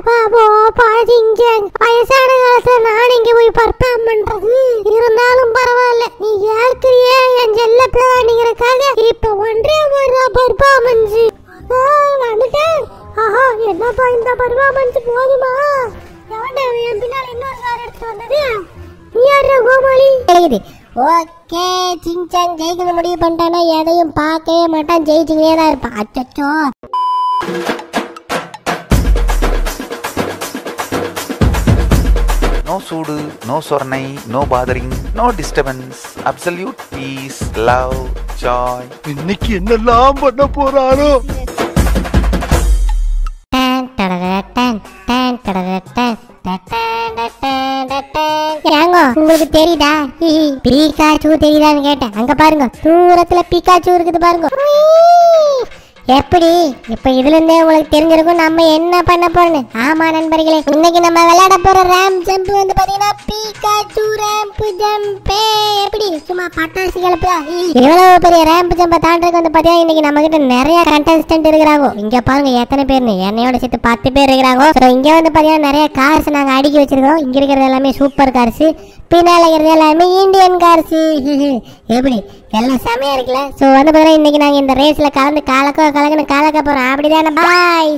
அப்பா போப்பா சிங்சாங் வயசான காலத்துல நான் இங்க போய் பர்ஃபார்ம் பண்றது இருந்தாலும் பரவாயில்ல நீ ஏற்கறியே என் செல்ல பிள்ளைங்கிறக்காக இப்ப ஒன்றே ஒரு பர்ஃபார்மன்ஸ் வந்துட்டேன் ஆஹா என்னப்பா இந்த பர்ஃபார்மன்ஸ் போதுமா எவன்டா என் பின்னால இன்னொரு கார் எடுத்து வந்தது நீ யாரா கோமாளி கிடைக்குது ஓகே சிங்சாங் ஜெயிக்கணும் முடிவு பண்ணிட்டானா எதையும் பார்க்கவே மாட்டான் ஜெயிச்சுக்கிட்டே தான் இருப்பான் அச்சச்சோ நோ சூடு நோ சொர்ணை no bothering no disturbance absolute peace love joy இன்னைக்கு என்னெல்லாம் பண்ண போறாரோ டன் டடடடன், டன் டடடடன், டடன் டடன் டடன். ஏங்கோ உங்களுக்கு தெரியுதா ஹிஹி, பீகாச்சு தெரியுதான்னு கேட்டேன் அங்க பாருங்க தூரத்துல பீகாச்சு இருக்குது பாருங்க உய். எப்படி இப்ப இதுல இருந்தே உங்களுக்கு தெரிஞ்சிருக்கும் நம்ம என்ன பண்ண போறோம்னு ஆமா நண்பர்களே இன்னைக்கு நம்ம விளையாட போற ரேம் ஜம்ப் வந்து பாத்தீங்கன்னா பீகாச்சு ரேம்ப் ஜம்ப் எப்படி சும்மா பட்டாசு கிளப்புதா இவ்வளவு பெரிய ரேம்ப் ஜம்ப தாண்டதுக்கு வந்து பாத்தீங்கன்னா இன்னைக்கு நம்ம கிட்ட நிறைய கண்டஸ்டன்ட் இருக்கிறாங்க இங்க பாருங்க எத்தனை பேர்னு என்னையோட சேர்த்து பத்து பேர் இருக்கிறாங்க So, இங்க வந்து பாத்தீங்கன்னா நிறைய கார்ஸ் நாங்க அடுக்கி வச்சிருக்கோம் இங்க இருக்கிறது எல்லாமே சூப்பர் கார்ஸ் பின்னால இருக்கிறது எல்லாமே இந்தியன் கார்ஸ் எப்படி எல்லாம் செமையா இருக்குல்ல சோ வந்து பாத்தீங்கன்னா இன்னைக்கு நாங்க இந்த ரேஸ்ல கலந்து கலக்க கலக்கணும் கலக்க போறோம் அப்படிதானே பாய்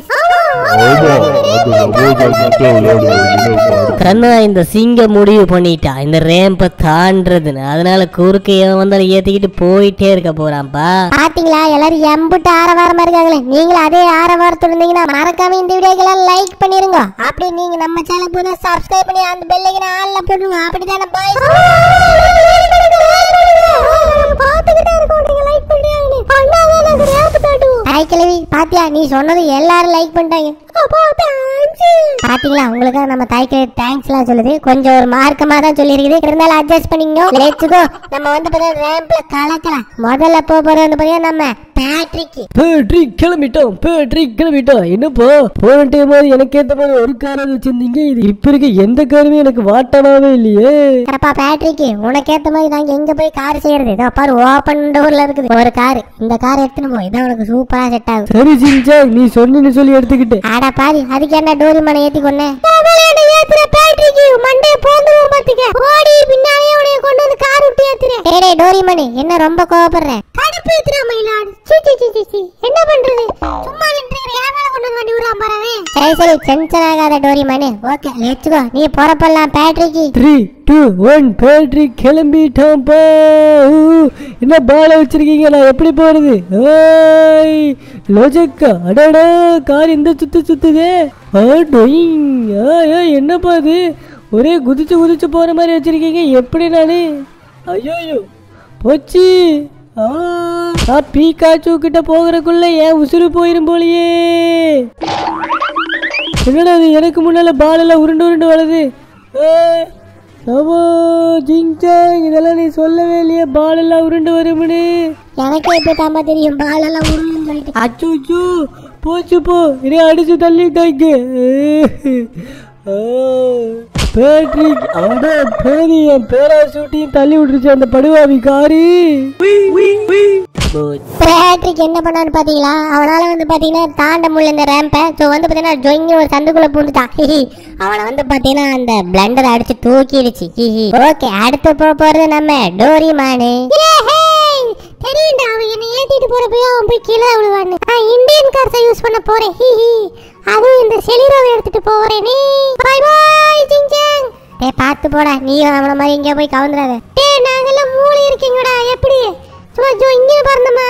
கண்ணா இந்த சிங்கம் முடிவு பண்ணிட்டான் இந்த ரேம்பை தாண்டதுன்னு அதனால குறுக்க எவன் வந்தாலும் ஏத்திக்கிட்டு போயிட்டே இருக்க போறான்ப்பா பாத்தீங்களா எல்லாரும் எம்புட்டு ஆரவாரமா இருக்காங்களே நீங்களும் அதே ஆரவாரத்தோட இருந்தீங்கன்னா மறக்காம இந்த வீடியோக்கெல்லாம் லைக் பண்ணிருங்க அப்படி நீங்க நம்ம சேனல் புதுசா சப்ஸ்கிரைப் பண்ணி அந்த பெல்லைக்கு ஆள்ல போடுங்க அப்படிதானே பாய் பாத்துக்கிட்டே இருக்கோம் நீங்க லைக் பண்றீங்க பண்ணாதான் நாங்க ரேப் காட்டுவோம் ஹாய் கிழவி பாத்தியா நீ சொன்னது எல்லாரும் லைக் பண்ணிட்டாங்க பாத்தீங்களா உங்களுக்காக நம்ம தாய்க்கு தேங்க்ஸ் எல்லாம் சொல்லுது கொஞ்சம் ஒரு மார்க்கமா தான் சொல்லியிருக்குது இருந்தாலும் அட்ஜஸ்ட் பண்ணிக்கோ லெட்ஸ் கோ நம்ம வந்து பாத்தீங்கன்னா ரேம்ப்ல கலக்கலாம் முதல்ல போக போறது வந்து பாத்தீங்கன்னா நம்ம பேட்ரிக் பேட்ரிக் கிளம்பிட்டோம் பேட்ரிக் கிளம்பிட்டோம் என்னப்போ போன டைம் எனக்கு ஏத்த மாதிரி ஒரு காராவது வச்சிருந்தீங்க இது இப்ப இருக்க எந்த காருமே எனக்கு வாட்டமாவே இல்லையே அப்பா பேட்ரிக் உனக்கு ஏத்த மாதிரி நாங்க எங்க போய் கார் செய்யறது இதோ பாரு ஓபன் டோர்ல இருக்குது ஒரு கார் இந்த கார் எடுத்துன்னு போ இதான் உனக்கு சூப்பரா செட் ஆகும் சரி சிஞ்சா நீ சொன்னு சொல்லி எடுத்துக்கிட்டு ஆடா பாரு அதுக்கு என்ன டோரி மனை ஏத்தி கொன்னேன் ஏத்துற பேட்ரிக் மண்டே போந்துரும் பாத்துக்க ஓடி பின்னாலே உனைய கொண்டு வந்து கார் விட்டு ஏத்துறேன் டேய் டேய் டோரி மணி என்ன ரொம்ப கோவப்படுற கடுப்பு ஏத்துற மயிலாடு சீ சீ சீ சீ, சீ என்ன பண்றது சும்மா நின்று ஏமால கொண்டு வந்து வண்டி விடுறான் பாரு சரி சரி டென்ஷன் ஆகாத டோரி மணி ஓகே லெட்ஸ் கோ நீ புறப்படலாம் Patrick three two one Patrick கிளம்பிட்டோம்ப்பா ஊ, என்ன பால வச்சிருக்கீங்க நான் எப்படி போறது ஓய் லோஜக்கா அடடா கார் இந்த சுத்து சுத்துதே ஆ, டொயிங். ஆ, ஆ, என்னப்பா இது ஒரே குதிச்சு குதிச்சு போற மாதிரி வச்சிருக்கீங்க எப்படி நானு ஐயோ போச்சு ஆ, நான் பீகாச்சு கிட்ட போகிறதுக்குள்ள என் உசுறு போயிரும் போலியே என்னடா இது எனக்கு முன்னால பால் எல்லாம் உருண்டு உருண்டு வருது ஏய், சவோ ஜிங்சாங் இதெல்லாம் நீ சொல்லவே இல்லையே பால் எல்லாம் உருண்டு வரும்னு எனக்கே இப்ப தாமா தெரியும் பால் எல்லாம் உருளுன்னு சொல்லிட்டு அச்சோ போச்சு போ இனி அடிச்சு தள்ளிட்டாங்க பேட்ரிக் அட பேரி என் பேராசூட்டியும் தள்ளி விட்டுருச்சு அந்த படுவாவி காரி பேட்ரிக் என்ன பண்ணான்னு பாத்தீங்களா அவனால வந்து பாத்தீங்கன்னா தாண்ட முடியல இந்த ரேம்பை ஸோ வந்து பாத்தீங்கன்னா ஜொங்கி ஒரு சந்துக்குள்ள பூந்துட்டான் ஹிஹி. அவனை வந்து பாத்தீங்கன்னா அந்த பிளண்டர் அடிச்சு தூக்கிடுச்சு ஹிஹி. ஓகே அடுத்து போக போறது நம்ம டோரி மானு தெரியும்டா அவன் என்ன ஏத்திட்டு போறப்பயே அவன் போய் கீழே விழுவான்னு நான் இந்தியன் கார்ஸை யூஸ் பண்ண போறேன் ஹிஹி அதுவும் இந்த செலிரோவை எடுத்துட்டு போறேனே பை பாய் ஜிங்ஜாங் டேய் பார்த்து போடா நீ அவன மாதிரி எங்கேயோ போய் கவுந்துறாத டேய் நாங்கெல்லாம் மூளை இருக்கீங்கடா எப்படி சும்மா ஜோ இங்கே பறந்தமா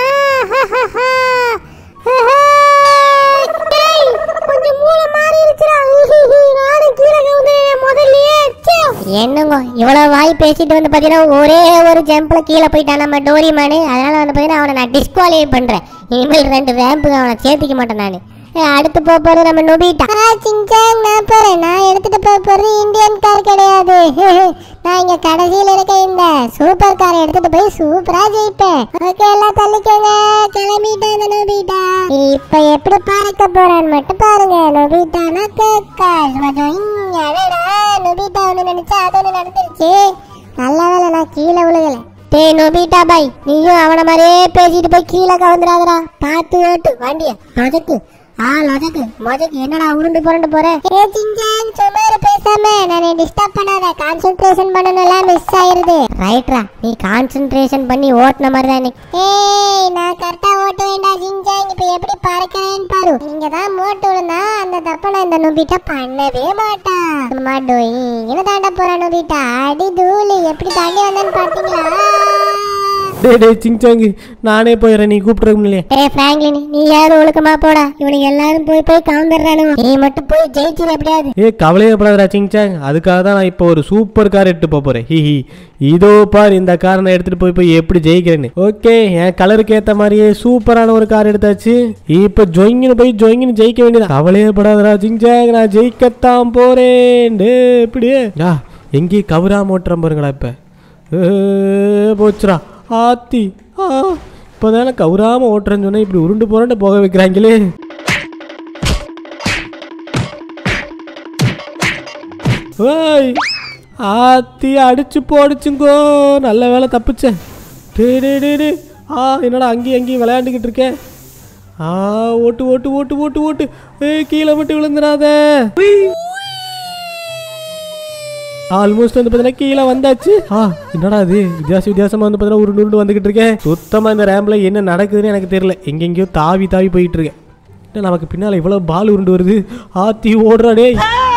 கொஞ்சம் மூளை மாறி இருக்குடா நானும் கீழே கவுந்துறேன் முதல்லயே என்னங்க இவ்வளவு வாய் பேசிட்டு வந்து பாத்தீங்கன்னா ஒரே ஒரு ஜம்ப்ல கீழே போயிட்டான் நம்ம டோரி மேனு அதனால வந்து பாத்தீங்கன்னா அவனை நான் டிஸ்குவாலிஃபை பண்றேன் இனிமேல் ரெண்டு ரேம்புக்கு அவனை சேர்த்திக்க மாட்டேன் நான் அடுத்து போக போறது நம்ம நொபிட்டா சிங்சாங் நான் போறேன் நான் எடுத்துட்டு போக போறது இந்தியன் கார் கிடையாது நான் இங்க கடைசியில இருக்க இந்த சூப்பர் கார் எடுத்துட்டு போய் சூப்பரா ஜெயிப்பேன் ஓகே எல்லாம் தள்ளிக்கோங்க கிளம்பிட்டேன் இந்த நொபிட்டா இப்ப எப்படி பறக்க போறான்னு மட்டும் பாருங்க நொபிட்டானா கேக்கா நொபிட்டா ஒண்ணு நினைச்சா அது ஒண்ணு நடந்துருச்சு நல்ல வேலை நான் கீழே விழுகல டேய் நொபிட்டா பாய் நீயும் அவன மாதிரியே பேசிட்டு போய் கீழே கலந்துடாதடா பார்த்து ஓட்டு வண்டிய அதுக்கு ஆ லொஜக்கு மொஜக்கு என்னடா உருண்டு புரண்டு போற ஏ சிங்சாங் சுமாரு பேசாம நான் டிஸ்டர்ப் பண்ணாத கான்சென்ட்ரேஷன் பண்ணணும்ல மிஸ் ஆயிருது ரைட்ரா நீ கான்சென்ட்ரேஷன் பண்ணி ஓட்டுன மாதிரி தான் ஏய் நான் கரெக்டா ஓட்ட வேண்டாம் சிங்சாங் இப்ப எப்படி பறக்கிறேன்னு பாரு நீங்க தான் மோட்டு விழுந்தா அந்த தப்ப நான் இந்த நொபிட்டா பண்ணவே மாட்டான் சும்மா டோய் என்ன தாண்ட போறா நொபிட்டா அடி தூளு எப்படி தாண்டி வந்தேன்னு பாத்தீங்களா டே டே சிங்சாங்கு நானே போயிடுறேன் நீ கூப்பிட்டுருக்க இல்லையே ஏ பிராங்க்லின் நீ யாரும் ஒழுக்கமா போடா இவனுக்கு எல்லாரும் போய் போய் கவுந்துடுறானுங்க நீ மட்டும் போய் ஜெயிச்சிரு எப்படியாவது ஏ கவலையப்படாதடா சிங்சாங் அதுக்காக தான் நான் இப்போ ஒரு சூப்பர் கார் எடுத்து போக போகிறேன் ஹி ஹி இதோ பார் இந்த காரை நான் எடுத்துகிட்டு போய் போய் எப்படி ஜெயிக்கிறேன்னு ஓகே என் கலருக்கு ஏற்ற மாதிரியே சூப்பரான ஒரு கார் எடுத்தாச்சு இப்போ ஜொயிங்கின்னு போய் ஜொயிங்கின்னு ஜெயிக்க வேண்டியது கவலையப்படாதடா சிங்சாங் நான் ஜெயிக்கத்தான் போகிறேன் டே எப்படியே யா எங்கேயும் கவுராம ஓட்டுறேன் பாருங்களா இப்போ போச்சுடா ஆத்தி ஆ இப்போதானே கவுராம ஓட்டுறேன்னு சொன்னா இப்படி உருண்டு புரண்டு போக வைக்கிறாங்களே ஓய் ஆத்தி அடிச்சு போடுச்சுங்கோ நல்ல வேலை தப்பிச்சேன் டே டே டே டே ஆ என்னடா அங்கேயும் அங்கேயும் விளையாண்டுக்கிட்டு இருக்கேன் ஆ ஓட்டு ஓட்டு ஓட்டு ஓட்டு ஓட்டு ஏய் கீழே மட்டும் விழுந்துடாத ஆல்மோஸ்ட் வந்து பார்த்தீங்கன்னா கீழே வந்தாச்சு ஆ என்னடா இது வித்தியாச வித்தியாசமா வந்து பார்த்தீங்கன்னா உருண்டு உருண்டு வந்துகிட்டு இருக்கேன் சுத்தமாக இந்த ரேம்ல என்ன நடக்குதுன்னு எனக்கு தெரியல எங்கெங்கேயோ தாவி தாவி போயிட்டு இருக்கேன் என்ன நமக்கு பின்னால் இவ்வளோ பால் உருண்டு வருது ஆத்தி ஓடுறா டேய்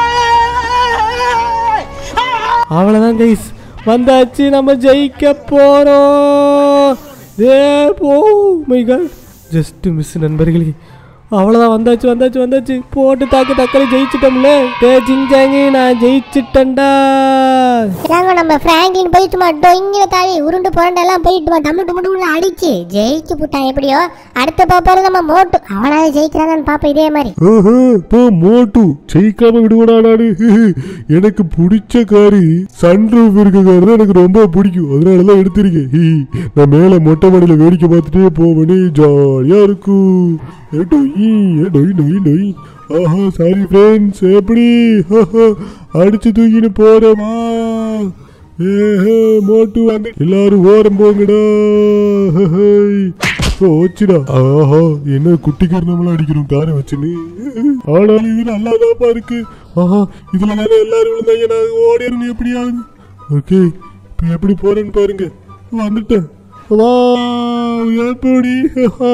அவ்வளோதான் கைஸ் வந்தாச்சு நம்ம ஜெயிக்க போறோம் ஏ போ மை காட் ஜஸ்ட் மிஸ் நண்பர்களே அவ்வளோதான் வந்தாச்சு வந்தாச்சு வந்தாச்சு போட்டு தாக்கு தக்காளி ஜெயிச்சிட்டோம்ல டே ஜிங்ஜாங்கி நான் ஜெயிச்சிட்டேன்டா இதாங்க நம்ம பிராங்க்லின் போய் சும்மா டொங்கில தாவி உருண்டு புரண்டெல்லாம் போயிட்டு டம்மு டும்மு டும்னு அடிச்சு ஜெயிச்சு போட்டான் எப்படியோ அடுத்த பாப்பாரு நம்ம மோட்டு அவனாவது ஜெயிக்கிறாங்கன்னு பாப்போம் இதே மாதிரி ஆஹா, போ மோட்டு ஜெயிக்காம விடுவடா நானு எனக்கு பிடிச்ச காரு சன்ரூஃப் இருக்க காரு தான் எனக்கு ரொம்ப பிடிக்கும் அதனால தான் எடுத்திருக்கேன் ஹி, நான் மேல மொட்டை மாடியில வேடிக்கை பார்த்துட்டே போவேனே ஜாலியா இருக்கும் ஏ டொய், ஏ டொய் டொய் டொய் ஆஹா சாரி ஃப்ரெண்ட்ஸ் எப்படி ஆஹா, அடிச்சு தூக்கின்னு போறேமா ஏஹே மோட்டு வந்து எல்லாரும் ஓரம் போங்கடா ஹஹை. போச்சுடா ஆஹா என்ன குட்டிக்கார நம்மள அடிக்கிறோம் காரை வச்சுன்னு ஆனாலும் இது நல்லாதாப்பா இருக்கு ஆஹா இதுல தானே எல்லாரும் விழுந்தாங்க நான் ஓடிறணும் எப்படியாவது ஓகே இப்ப எப்படி போறேன்னு பாருங்க வந்துட்டேன் வா எப்படி ஆஹா.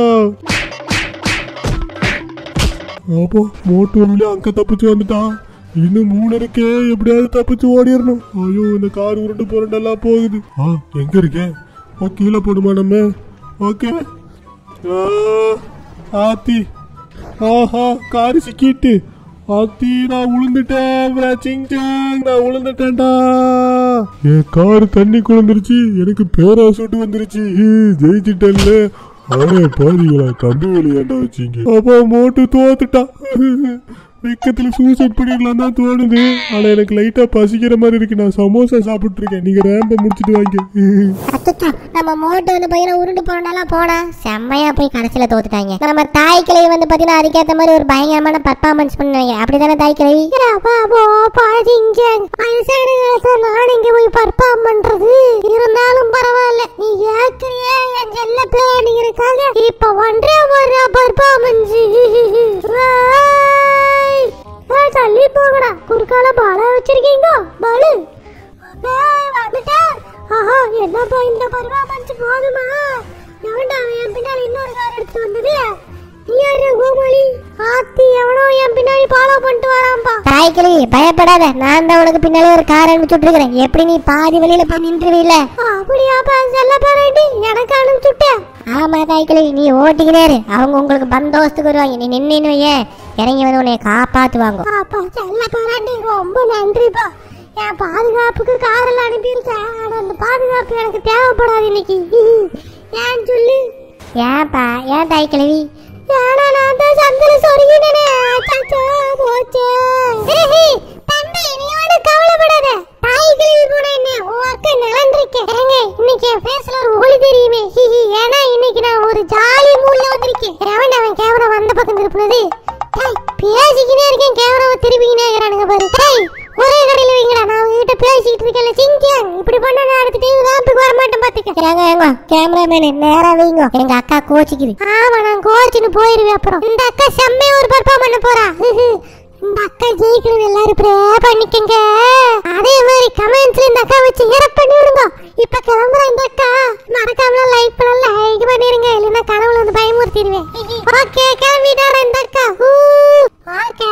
அப்போ மோட்டு வழியில அங்க தப்பிச்சு வந்துட்டான் இன்னும் மூணு இருக்கே எப்படியாவது தப்பிச்சு ஓடிடணும் ஐயோ இந்த கார் உருண்டு புரண்டெல்லாம் போகுது ஆ எங்க இருக்கேன் ஓ கீழே போடுமா நம்ம ஓகே ஆ, ஆத்தி ஆஹா காரு சிக்கிட்டு ஆத்தி நான் உளுந்துட்டேன் சிங்சாங் நான் உளுந்துட்டேன்டா என் கார் தண்ணி குழந்துருச்சு எனக்கு பேராசூட்டு வந்துருச்சு ஈ, ஜெயிச்சிட்டேன்ல ஆனா பாருங்களா கம்பி வழியாண்டா வச்சீங்க அப்பா மோட்டு தோத்துட்டான் வெக்கத்துல சூசைட் பண்ணிடலாம் தான் தோணுது ஆனா எனக்கு லைட்டா பசிக்கிற மாதிரி இருக்கு நான் சமோசா சாப்பிட்டு இருக்கேன் நீங்க ரேம்ப முடிச்சிட்டு வாங்க அச்சச்சோ நம்ம மோட்டு வந்து பையனை உருண்டு புரண்டெல்லாம் போனா செம்மையா போய் கடைசியில தோத்துட்டாங்க நம்ம தாய் கிளவி வந்து பாத்தீங்கன்னா அதுக்கேத்த மாதிரி ஒரு பயங்கரமான பர்ஃபார்மன்ஸ் பண்ணுவாங்க அப்படிதானே தாய் கிளவி நான் இங்க போய் பர்ஃபார்ம் பண்றது இருந்தாலும் பரவாயில்ல நீ ஏற்கனவே என் செல்ல பிள்ளைங்கிறக்காக இப்ப ஒன்றே ஒரு பர்ஃபார்மன்ஸ் தள்ளி போங்கடா குறுக்கால பால வச்சிருக்கீங்க பாலு ஏய், வந்துட்டேன். ஆஹா, என்னப்பா இந்த பர்ஃபார்மன்ஸ் போதுமா எவன்டா அவன் என் பின்னாடி இன்னொரு கார் எடுத்து வந்தது நீ யாரு கோமாளி ஆத்தி எவனோ என் பின்னாடி ஃபாலோ பண்ணிட்டு வரான்பா தாய்க்கிளி பயப்படாத நான் தான் உனக்கு பின்னாடி ஒரு கார் அனுப்பிச்சுட்டு இருக்கிறேன் எப்படி நீ பாதி வழியில போய் நின்றுவீல அப்படியாப்பா செல்ல பாராட்டி எனக்கு அனுப்பிச்சுட்டேன் ஆமா தாய்க்கிளி நீ ஓட்டிக்கினே இரு. அவங்க உங்களுக்கு பந்தோஸ்துக்கு வருவாங்க நீ நின்னு வையேன் இறங்கி வந்து உன்னை காப்பாத்துவாங்க அப்பா செல்ல பாராட்டி ரொம்ப நன்றிப்பா என் பாதுகாப்புக்கு காரில் அனுப்பியிருக்கேன் ஆனா அந்த பாதுகாப்பு எனக்கு தேவைப்படாது இன்னைக்கு ஏன் சொல்லு ஏன்பா ஏன் தாய் கிழவி ஏன்னா நான் தான் சந்தில சொருகினே அச்சச்சோ போச்சே தம்பி நீ ஒண்ணு கவலைப்படாத தாய் கிழவி கூட என்ன உன் அக்கா நலந்திருக்கேன் ஏங்க இன்னைக்கு என் ஃபேஸ்ல ஒரு ஒளி தெரியுமே ஹிஹி ஏன்னா இன்னைக்கு நான் ஒரு ஜாலி மூட்ல வந்திருக்கேன் எவன் அவன் கேமரா வந்த பக்கம் திருப்பினது டேய் பேசிக்கினே இருக்கேன் கேமராவை திருப்பிக்கினே இருக்கிறானுங்க பாரு டேய் ஒரே கடையில் வைங்கடா நான் உங்ககிட்ட பேசிக்கிட்டு இருக்கேன்ல சிங்கியாங் இப்படி பண்ண நான் அடுத்த டைம் லேம்புக்கு வர மாட்டேன் பாத்துக்க ஏங்க ஏங்க கேமராமேனு நேரா வைங்க எங்க அக்கா கோச்சிக்குது ஆமா நான் கோச்சின்னு போயிருவேன் அப்புறம் இந்த அக்கா செம்மையா ஒரு பர்ஃபார்ம் பண்ண போறா இந்த அக்கா ஜெயிக்கணும் எல்லாரும் ப்ரே பண்ணிக்கங்க அதே மாதிரி கமெண்ட்ஸ்ல இந்த அக்கா வச்சு ஹெல்ப் பண்ணி விடுங்க இப்ப கிளம்புற இந்த அக்கா மறக்காம லைக் பண்ணல லைக் பண்ணிருங்க இல்லைன்னா கனவுல வந்து பயமுறுத்திடுவேன் ஓகே கிளம்பிட்டார இந்த அக்கா ஓகே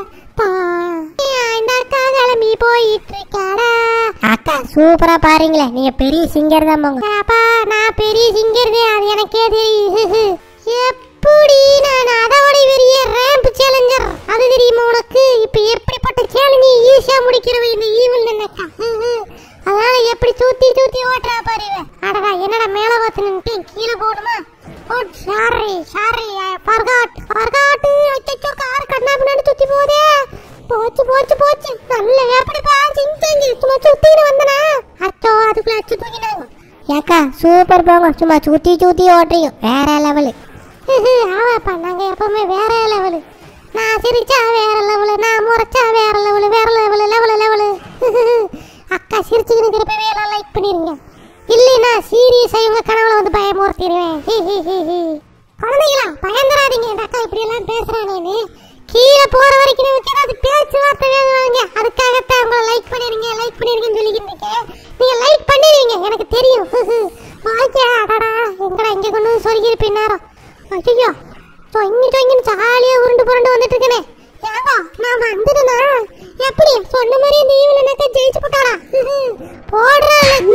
இந்த அக்கா கிளம்பி போயிட்டு இருக்காடா அக்கா சூப்பரா பாருங்களேன் நீங்க பெரிய சிங்கர் தான் போங்க அப்பா நான் பெரிய சிங்கர் தான் அது எனக்கே தெரியும் எப்படி நான் அதோட பெரிய ரேம்ப் சேலஞ்சர் அது தெரியுமா உனக்கு இப்ப எப்படிப்பட்ட சேலஞ்ச் ஈஸியா முடிக்கிறவ இந்த ஈவில் நினைக்கா அதனால எப்படி சுத்தி சுத்தி ஓட்டுறா பாரு இவ. அடடா என்னடா மேல பார்த்து நின்னுட்டேன் கீழே போடுமா oh sorry sorry I forgot forgot அச்சச்சோ கார் கண்ணா பின்னாடி சுத்தி போதே போச்சு போச்சு போச்சு நல்ல எப்படி பா சிஞ்சங்கி சும்மா சுத்திட்டு வந்தனா அச்சோ அதுக்குள்ள அச்சு தூக்கினாங்க ஏக்கா சூப்பர் போங்க சும்மா சுத்தி சுத்தி ஓட்டுறீங்க வேற லெவலு ஆமாப்பா நாங்க எப்பவுமே வேற லெவலு நான் சிரிச்சா வேற லெவலு நான் முறைச்சா வேற லெவலு வேற லெவலு லெவலு லெவலு அக்கா சிரிச்சுக்கிட்டு இருக்கிறப்பவே எல்லாம் லைக் பண்ணிருங்க இல்லைன்னா சீரியஸா இவங்க கனவுல வந்து பயமுறுத்திடுவேன் ஹி, ஹி, ஹி, ஹி. குழந்தைங்களா பயந்துடாதீங்க இந்த அக்கா இப்படி எல்லாம் பேசுறானேன்னு கீழே போற வரைக்கும் நமக்கு ஏதாவது பேச்சுவார்த்தை வேணுவாங்க அதுக்காகத்தான் உங்களை லைக் பண்ணிருங்க லைக் பண்ணிருங்கன்னு சொல்லிக்கிட்டு இருக்கேன். நீங்க லைக் பண்ணிடுவீங்க எனக்கு தெரியும் வாழ்க்கை அடடா எங்கடா இங்க கொண்டு வந்து சொருகிரு பின்னாரம் ஐயோ தொங்கி தொங்கின்னு ஜாலியா உருண்டு புரண்டு வந்துட்டு இருக்கனே ஏங்க நான் வந்துடுனா எப்படி சொன்ன மாதிரி இந்த ஈவில் எனக்கு ஜெயிச்சு போட்டாரா போடுறேன்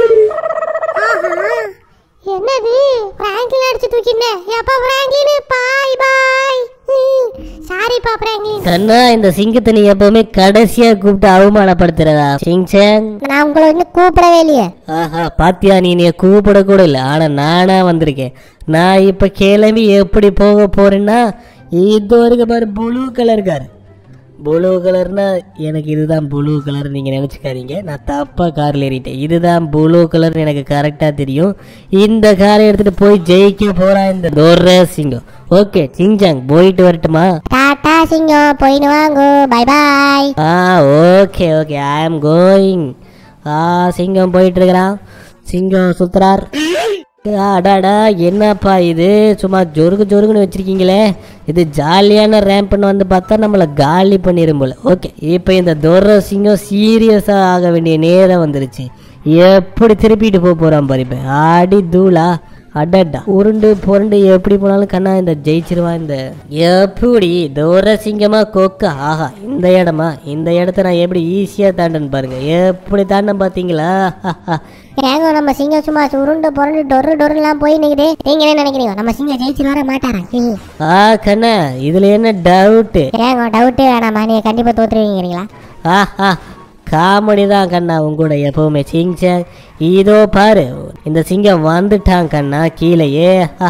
ஆஹா என்னது பிராங்க்லின் அடிச்சு தூக்கினேன் எப்பா பிராங்க்லின் பாய் பாய் சாரிப்பா பிராங்க்லின் கண்ணா இந்த சிங்கத்தை நீ எப்பவுமே கடைசியா கூப்பிட்டு அவமானப்படுத்துறதா சிங்சேங் நான் உங்களை வந்து கூப்பிடவே இல்லையே ஆஹா பாத்தியா நீ நீ கூப்பிட கூட இல்லை ஆனா நானா வந்திருக்கேன் நான் இப்ப கிளம்பி எப்படி போக போறேன்னா இது வரைக்கும் பாரு ப்ளூ கலர் கார் ப்ளூ கலர்னா எனக்கு இதுதான் ப்ளூ கலர் நீங்கள் நினச்சிக்காதீங்க நான் தப்பாக காரில் ஏறிட்டேன் இதுதான் ப்ளூ கலர் எனக்கு கரெக்டாக தெரியும் இந்த காரை எடுத்துகிட்டு போய் ஜெயிக்க போகிறான் இந்த தோர்ர சிங்கம் ஓகே சிங்ஜாங் போயிட்டு வரட்டுமா டாடா சிங்கம் போயின்னு வாங்கோ பை பாய் ஆ okay okay I am going ஆ சிங்கம் போயிட்டு இருக்கிறான் சிங்கம் சுத்துறார் அடாடா என்னப்பா இது சும்மா ஜொறுக்கு ஜொறுக்குன்னு வச்சிருக்கீங்களே இது ஜாலியான ரேம்ப்னு வந்து பார்த்தா நம்மளை காலி பண்ணிடும் போல ஓகே இப்போ இந்த தொர சிங்கம் சீரியஸாக ஆக வேண்டிய நேரம் வந்துருச்சு எப்படி திருப்பிட்டு போக போகிறான் பாரு இப்போ ஆடி தூளா அடடா உருண்டு புரண்டு எப்படி போனாலும் கண்ணா இந்த ஜெயிச்சிருவான் இந்த எப்படி தூர சிங்கமா கொக்கு ஆஹா இந்த இடமா இந்த இடத்த நான் எப்படி ஈஸியா தாண்டன்னு பாருங்க எப்படி தாண்ட பாத்தீங்களா ஏங்க நம்ம சிங்கம் சும்மா உருண்டு புரண்டு டொரு டொருலாம் போய் நிக்குது நீங்க என்ன நினைக்கிறீங்க நம்ம சிங்கம் ஜெயிச்சு வர மாட்டாரா ஹி. ஆ கண்ணா இதுல என்ன டவுட்டு ஏங்க டவுட்டே வேணாமா நீங்க கண்டிப்பா தோத்துருவீங்கிறீங்களா ஆஹா காமெடி தான் கண்ணா உன் கூட எப்பவுமே சிங்சங் இதோ பாரு இந்த சிங்கம் வந்துட்டான் கண்ணா கீழேயே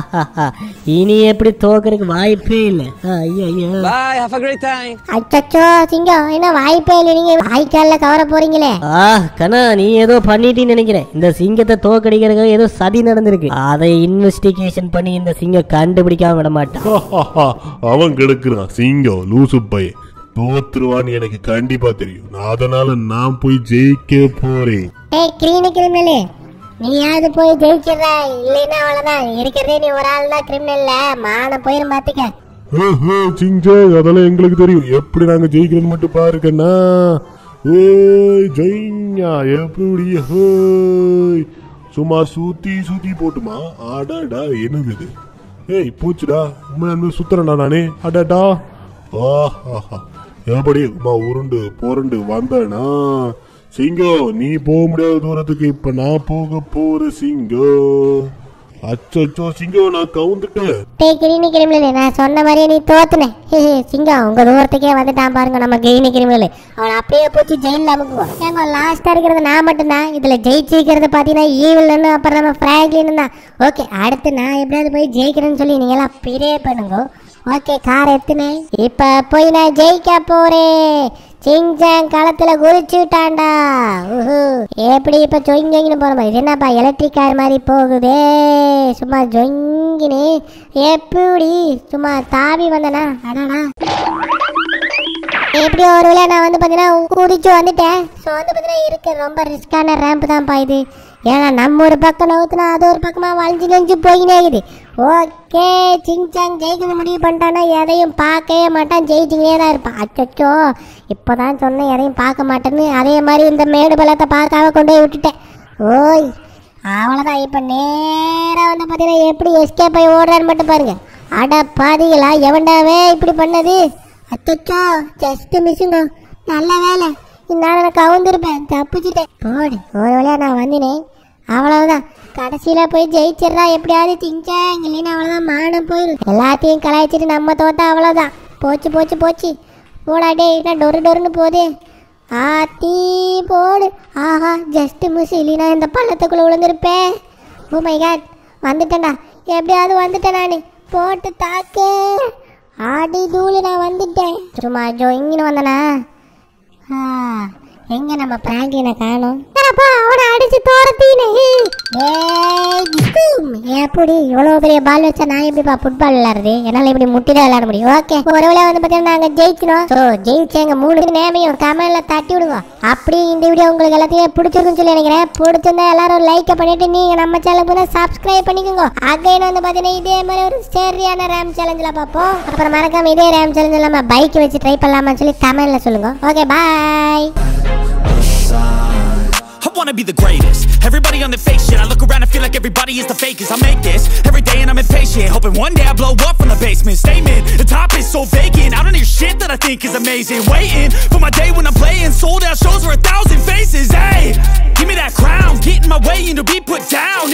இனி எப்படி தோக்கறதுக்கு வாய்ப்பே இல்லை ஐயோ ஐயோ Bye. Have a great time. அச்சச்சோ சிங்கம் என்ன வாய்ப்பே இல்லை நீங்க வாய்க்கால்ல கவர போறீங்களே ஆ கண்ணா நீ ஏதோ பண்ணிட்டீன்னு நினைக்கிறேன் இந்த சிங்கத்தை தோக்கடிக்கிறதுக்கு ஏதோ சதி நடந்திருக்கு அதை இன்வெஸ்டிகேஷன் பண்ணி இந்த சிங்கம் கண்டுபிடிக்காம விட மாட்டான் அவன் கிடக்குறான் சிங்கம் லூசு பையன் தோத்துருவான்னு எனக்கு கண்டிப்பா தெரியும் நான் அதனால நான் போய் ஜெயிக்க போறேன் ஏய் கிரீனு கிரிமினலு நீயாவது போய் ஜெயிச்சிடுற இல்லைன்னா அவ்வளவுதான் இருக்கிறதே நீ ஒரு ஆள் தான் கிரிமினல்ல மான போயிரும் பாத்துக்க சிங்சாங் அதெல்லாம் எங்களுக்கு தெரியும் எப்படி நாங்க ஜெயிக்கிறோம் மட்டும் பாருக்கண்ணா ஏய் ஜெயிங்கா எப்படி ஹோய் சும்மா சுத்தி சுத்தி போட்டுமா அடாடா என்னது இது ஏய் பூச்சுடா உண்மையான சுத்துறேன்டா நானே அடாடா ஆஹா எப்படி உமா உருண்டு புரண்டு வந்தேனா சிங்கம் நீ போக முடியாத தூரத்துக்கு இப்ப நான் போக போற சிங்கம் அச்சோ சிங்கம் நான் கவுந்துட்டேன் டேய் கிரீனு கிரிமினலு நான் சொன்ன மாதிரியே நீ தோத்துன ஹே, ஹே, சிங்கம் உங்க தூரத்துக்கே வந்துட்டான் பாருங்க நம்ம கிரீனு கிரிமினலு அவன் அப்படியே போச்சு ஜெயில அமுக்குவோம் ஏங்க லாஸ்டா இருக்கிறது நான் மட்டும்தான் இதுல ஜெயிச்சிருக்கிறது பாத்தீங்கன்னா ஈவில்னு அப்புறம் நம்ம பிராங்க்லின் தான் ஓகே அடுத்து நான் எப்படியாவது போய் ஜெயிக்கிறேன்னு சொல்லி நீங்க எல்லாம் பிரே பண்ணுங்க ஓகே கார் எத்துனேன் இப்ப போய் நான் ஜெயிக்க போறேன் சிங்சாங் களத்துல குதிச்சுட்டான்டா உஹு. எப்படி இப்ப ஜொங்கின்னு போற மாதிரி இது என்னப்பா எலக்ட்ரிக் கார் மாதிரி போகுதே சும்மா ஜொங்கின்னு எப்படி சும்மா தாவி வந்தனா அடாடா எப்படியோ ஒரு வழியா நான் வந்து பார்த்தீங்கன்னா குடிச்சு வந்துட்டேன் ஸோ வந்து பார்த்தீங்கன்னா இருக்க ரொம்ப ரிஸ்கான ரேம்ப் தான்ப்பா இது ஏன்னா நம்ம ஒரு பக்கம் நவுத்துனா அது ஒரு பக்கமாக வளைஞ்சு நெஞ்சு போயினே இருக்குது ஓகே சிங்சாங் ஜெயிக்கணும் முடிவு பண்ணிட்டானா எதையும் பார்க்கவே மாட்டான் ஜெயிச்சிங்களே தான் இருப்பான் அச்சோ இப்போ தான் சொன்னேன் எதையும் பார்க்க மாட்டேன்னு அதே மாதிரி இந்த மேடு பள்ளத்தை பார்க்காம கொண்டு போய் விட்டுட்டேன் ஓய் அவ்வளோதான் இப்போ நேராக வந்து பார்த்தீங்கன்னா எப்படி எஸ்கேப் ஆகி ஓடுறான்னு மட்டும் பாருங்க அட பாதிகளா எவன்டாவே இப்படி பண்ணது அச்சோ ஜஸ்ட் மிஸ்ஸுங்க நல்ல வேலை இந்நேரம் நான் கவுந்திருப்பேன் தப்பிச்சிட்டேன் போடு ஒரு வழியா நான் வந்தினேன் அவ்வளவுதான் கடைசியில போய் ஜெயிச்சிடுறா எப்படியாவது திங்சாங்க இல்லைன்னா அவ்வளவுதான் மானம் போயிடும் எல்லாத்தையும் கலாய்ச்சிட்டு நம்ம தோத்தா அவ்வளவுதான் போச்சு போச்சு போச்சு போடா டேய் என்ன டொரு டொருன்னு போதே ஆத்தி போடு ஆஹா ஜஸ்ட் மிஸ் இல்லைனா இந்த பள்ளத்துக்குள்ள விழுந்திருப்பேன் ஓ மை காட் வந்துட்டேன்டா எப்படியாவது வந்துட்டேன் நான் போட்டு தாக்கு ஆடி தூளி நான் வந்துட்டேன் சும்மா ஜோ இங்கன்னு வந்தனா ஆ, எங்க நம்ம பிராங்கினை காணோம் அப்பா அவனை அடிச்சு தோரத்தீனே எப்படி இவ்வளவு பெரிய பால் வச்சா நான் எப்படிப்பா ஃபுட்பால் விளையாடுறது என்னால இப்படி முட்டி தான் விளையாட முடியும் ஓகே ஒரு வேளை வந்து பார்த்தீங்கன்னா நாங்க ஜெயிச்சினோம் ஸோ ஜெயிச்சு எங்க மூணு நேமையும் கமெண்ட்ல தட்டி விடுங்க அப்படி இந்த வீடியோ உங்களுக்கு எல்லாத்தையும் பிடிச்சிருக்குன்னு சொல்லி நினைக்கிறேன் பிடிச்சிருந்தா எல்லாரும் லைக் பண்ணிட்டு நீங்க நம்ம சேனலுக்கு வந்து சப்ஸ்கிரைப் பண்ணிக்கோங்க அகைன் வந்து பார்த்தீங்கன்னா இதே மாதிரி ஒரு சரியான ரேம் சேலஞ்சில் பார்ப்போம் அப்புறம் மறக்காம இதே ரேம் சேலஞ்ச் இல்லாம பைக் வச்சு ட்ரை பண்ணலாமான்னு சொல்லி கமெண்ட்ல சொல்லுங்க okay bye I wanna be the greatest. Everybody on the fake shit. I look around and feel like everybody is the fakest. I make this every day and I'm impatient. Hoping one day I blow up from the basement. Statement, the top is so vacant. I don't hear shit that I think is amazing. Waiting for my day when I'm playing. Sold out shows for a thousand faces. Hey, give me that crown. Get in my way and to be put down.